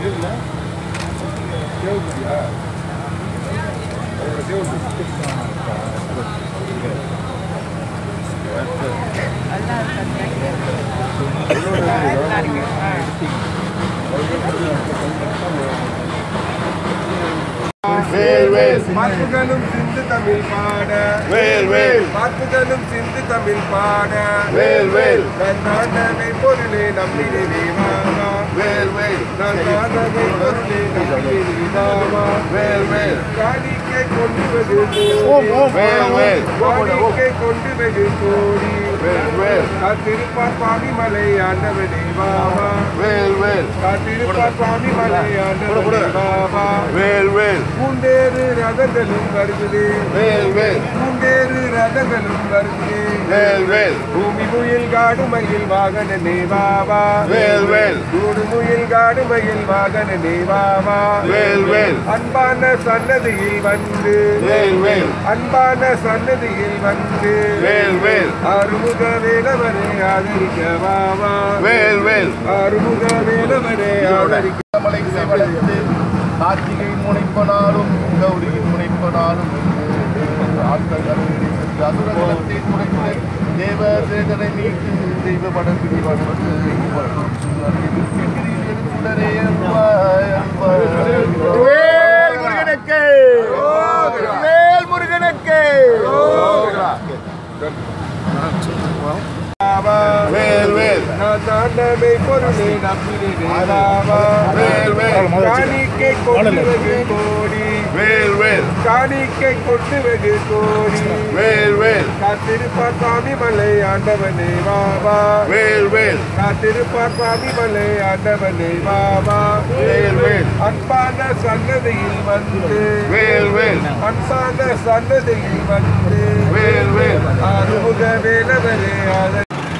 வேல் வேல் பார்ப்புகளும் சிந்து தமிழ் பாட வேல் வேல் பார்ப்புகளும் சிந்து தமிழ் பாட வேல் வேல் நன்னாண்டவை பொருளே நம்பினே தேவாமா வேல் வேல் நன்னாண்டவை பொருளே நம்பினே தேவாமா வேல் வேல் காணிக்கை கொண்டு வெகு ஓம் ஓம் வேல் வேல் காணிக்கை கொண்டு வெகு கோடி வேல் வேல் காத்திருப்பார் சுவாமி மலை ஆண்டவனே பாபா வேல் வேல் காத்திருப்பார் சுவாமி மலை ஆண்டவனே பாபா வேல் வேல் பூண்டேறு ரதங்களும் வருகுதே வேல் வேல் பூண்டேறு ரதங்களும் வருகுதே வேல் வேல் பூமி முயில் காடு மயில் வாகனனே பாபா வேல் வேல் கூடு முயில் காடு மயில் வாகனனே பாபா வேல் வேல் அன்பான சன்னதியில் வந்து வேல் வேல் அன்பான சன்னதியில் வந்து வேல் வேல் அறுமுக வேலவரை ஆதரிக்க பாபா வேல் வேல் அறுமுக வேலவரை ஆதரிக்க மலை வளர்த்து கார்த்திகை முனைப்பனாலும் கௌரியின் முனைப்பனாலும் அசுரகுலத்தை முனைத்து தேவ சேதனை மீட்டு தெய்வ படம் பிடிவாடு வேல் முருகனுக்கு வேல் முருகனுக்கு பாபா வேல் வேல் நான் தாண்டவை பொருளை நம்பினே பாபா வேல் வேல் காணிக்கை கொண்டு வெகு கோடி வேல் வேல் காணிக்கை கொண்டு வெகு கோடி வேல் வேல் காத்திருப்பார் சுவாமி மலை ஆண்டவனே பாபா வேல் வேல் காத்திருப்பார் சுவாமி மலை ஆண்டவனே பாபா வேல் வேல் அன்பான சன்னதியில் வந்து வேல் வேல் அன்பான சன்னதியில் வந்து வேல் வேல் ஆறுமுக வேலவரே ஆதரி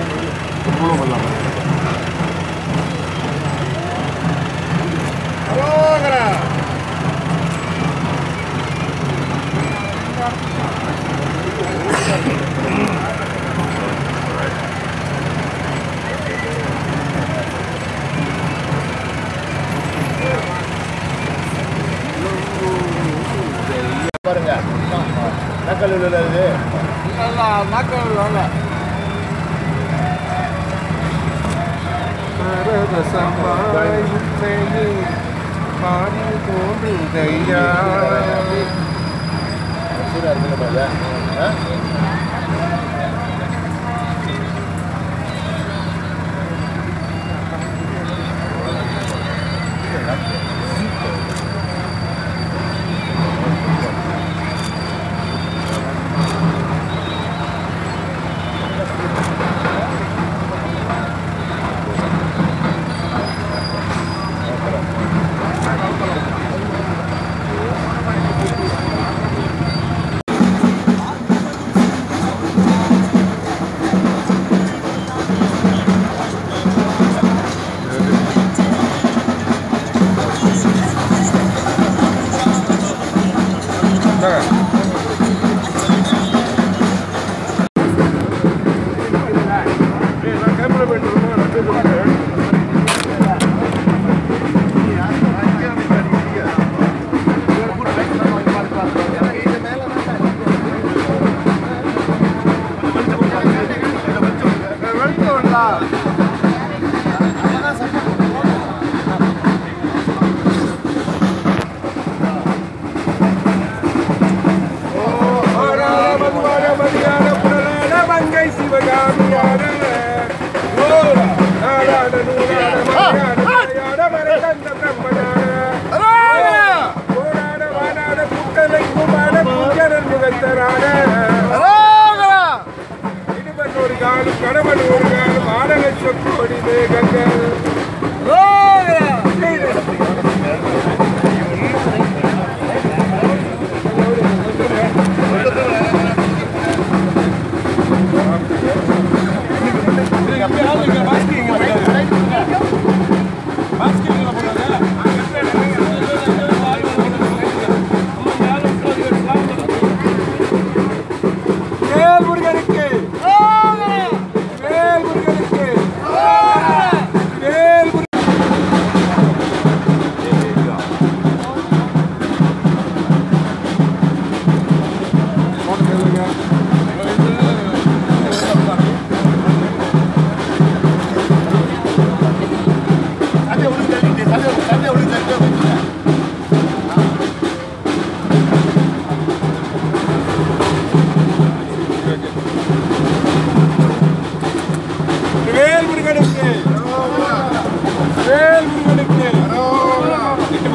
பாருங்க நக்கல் இது பாடி தோன்றுதையா சூடா இருக்குல்ல பாருங்க ஆ?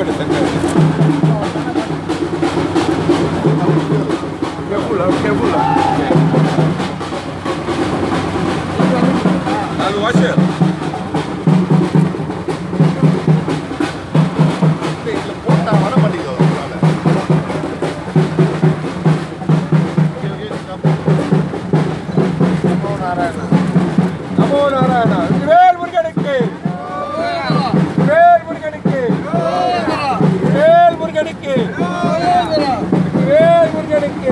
பண்ணு சென்டர் கேர்ஃபுல்லா கேர்ஃபுல்லா நாலு வாஷ் இதுல போட்டா வர மாட்டேங்குது அவரால. நமோ நாராயணா வேல் முருகனுக்கு வேல் முருகனுக்கு வேல் முருகனுக்கு வேல் முருகனுக்கு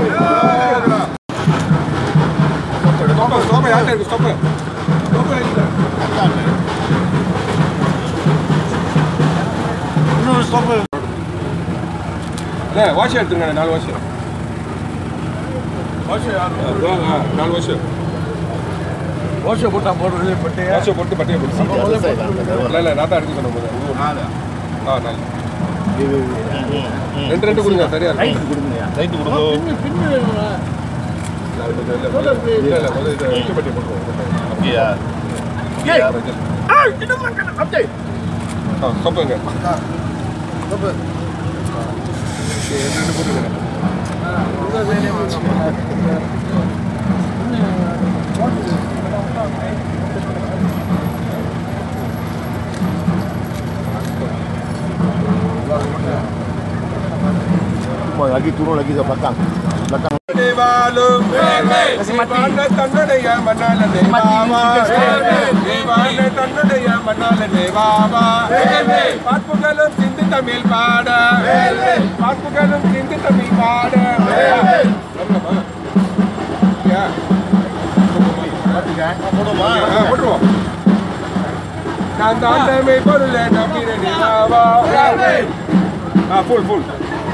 ஸ்டாப் ஸ்டாப் யார்ட்ட இருக்கு ஸ்டாப் ஸ்டாப் இல்ல இன்னொரு ஸ்டாப் இல்ல வாஷ் எடுத்துங்க நாலு வாஷ் வாஷ் நாலு வாஷ் ஓஷோ போட்டா போடுறது பட்டு வாஷ் போட்டு பட்டையை போட்டு இல்ல இல்ல நான் தான் எடுத்து சொன்ன போது ஆ நாலு ரெண்டு ரெண்டு கொடுங்க சரியா இருக்கும் ரைட்டு கொடுங்க இல்ல இல்ல முதல்ல இது வைக்க பட்டி போட்டுருவோம் அப்படியா ஆ ஸ்டாப்புங்க ரெண்டு போட்டுருங்க lagi turun lagi ke belakang belakang தேவாலும் தேவான தன்னுடைய மண்ணால தேவாவா தேவான தன்னுடைய மண்ணால தேவாவா பார்ப்புகளும் சிந்து தமிழ் பாட பார்ப்புகளும் சிந்து தமிழ் பாட சொல்லலாமா? யா. போடுமா ஆ, போட்டுருவோம் நான் தாண்டமை பொருள நம்பின தேவாவா ஆ ஃபுல் ஃபுல்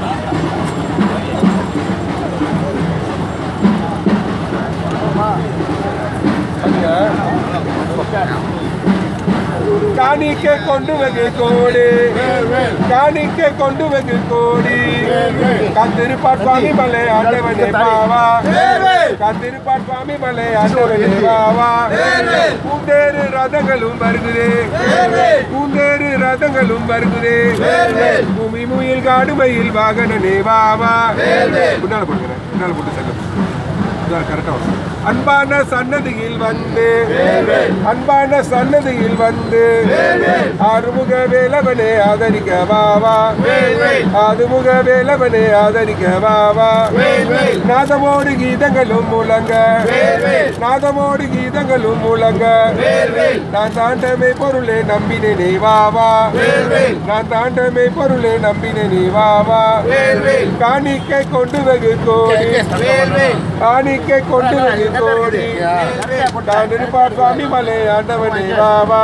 காணிக்க கொண்டு வெகு கோடி காணிக்க கொண்டு வெகு கோடி கத்திருப்பார் சுவாமி மலை ஆண்டவனே பாவா கத்திருப்பார் சுவாமி மலை ஆண்டவனே பாவா பூந்தேறு ரதங்களும் வருகுதே பூந்தேறு ரதங்களும் வருகுதே பூமி முயில் காடுமையில் வாகனனே வாவா முன்னால போடுகிறேன் முன்னால போட்டு செல்லும் கரெக்டா வரும் அன்பான சன்னதியில் வந்து அன்பான சன்னதியில் வந்து ஆறுமுக வேலவனே ஆதரிக்க வாவா ஆறுமுக வேலவனே ஆதரிக்க வாவா நாதமோடு கீதங்களும் முழங்க நாதமோடு கீதங்களும் முழங்க நான் தாண்டமை பொருளே நம்பினே வாவா நான் தாண்டமை பொருளே நம்பினே வாவா காணிக்கை கொண்டு வெகு கோடி காணிக்கை கொண்டு வெகு கோடி நான் இருப்பார் சுவாமி மலை ஆண்டவனே வாவா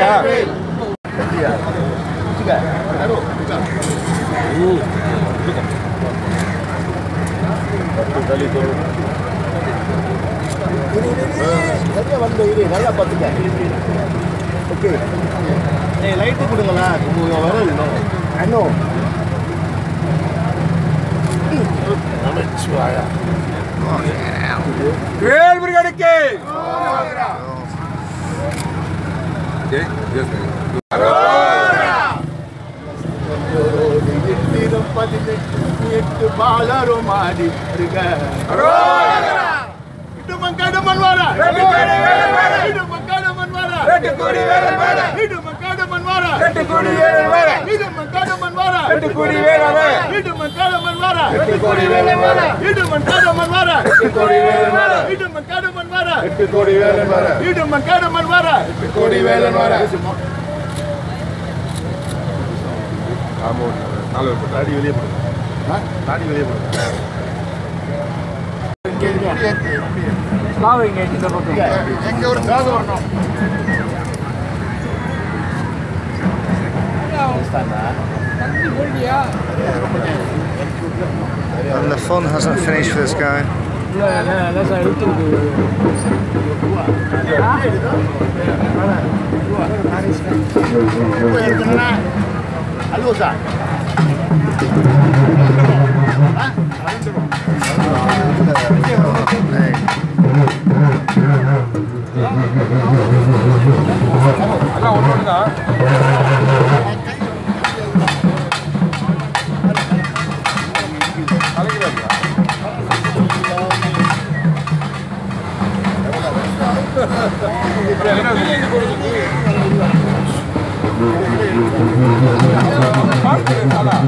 tali turun ini ini சரியா வந்து இரு நல்லா பார்த்துக்க ஓகே ஏய் லைட்டு கொடுங்களா உங்க வர இன்னும் அண்ணோ நமச்சிவாயா வேல் முருகனுக்கு ஜெய் ஜெய் எட்டிடம் பதினெட்டு எட்டு பாலரும் ஆடி வருக இடுமன் கடுமன் வார இடுமன் கடுமன் வார வெட்டுக்குடி வேலன் வார. இடுமன் கடுமன் வார வெட்டுக்குடி வேலன் வார. இடுமன் கடுமன் வார வெட்டுக்குடி வேலன் வார. இடுமன் கடுமன் வார வெட்டுக்குடி வேலன் வார. இடுமன் கடுமன் வார வெட்டுக்குடி வேலன் வார. இடுமன் கடுமன் வார வெட்டுக்குடி வேலன் வார. இடுமன் கடுமன் வார வெட்டுக்குடி வேலன் வார. ஆமா நாலு பேர் போட்டா. தாடி வெளியே போடு தாடி வெளியே போடு எங்க ஒரு காது வரணும் And the fun hasn't finished for this guy. இருக்கணும்னா அலுவசா எல்லாம் ஒன்று ஒன்று தான்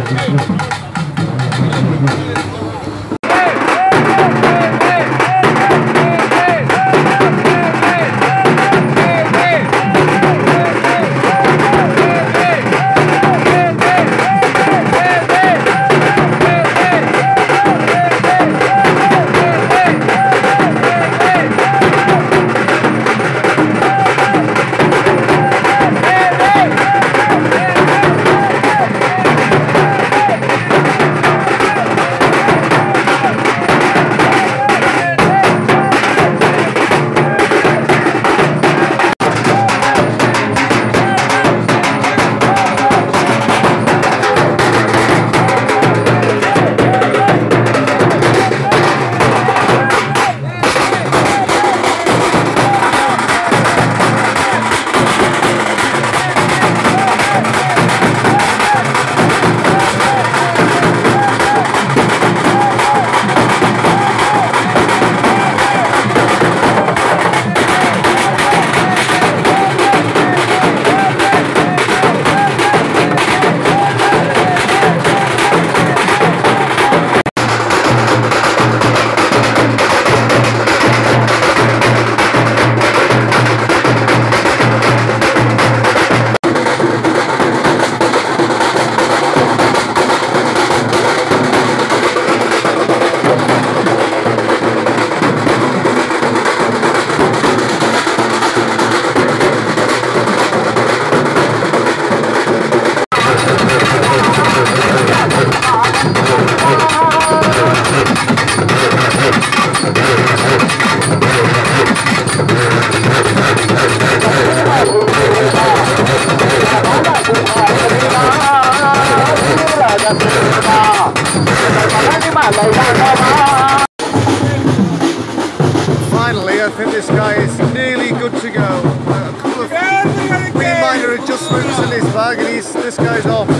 Finally, I think this guy is nearly good to go. A couple of wee minor adjustments in his bag and he's, this guy's off.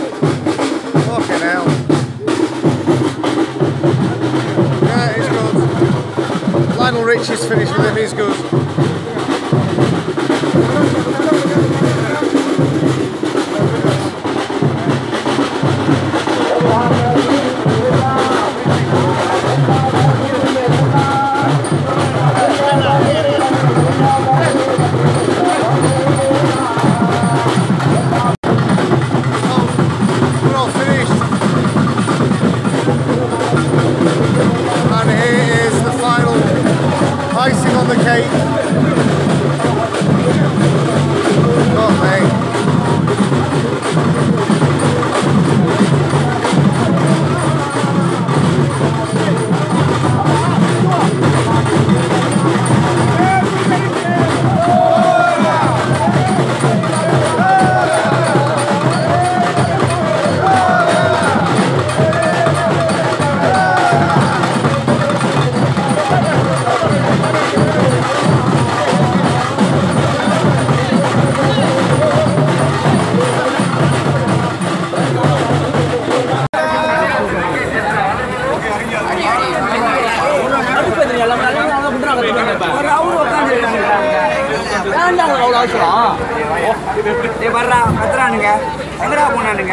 Fucking hell. Yeah, he's good. Lionel Richie's finished with him, he's good. We're all finished. And here is the final icing on the cake. Oh, mate. டேய் வர்றா கத்துறானுங்க எங்கடா போனானுங்க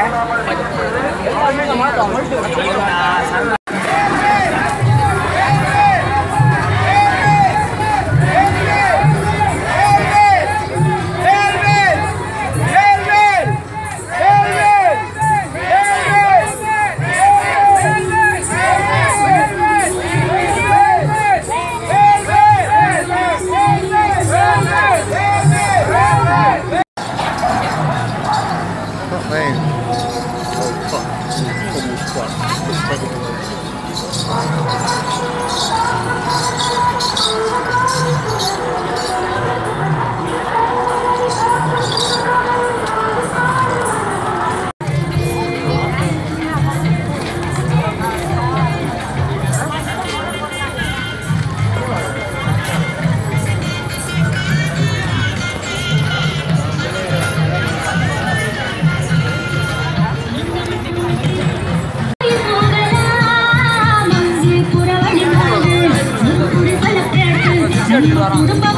Oh, man. குடும்ப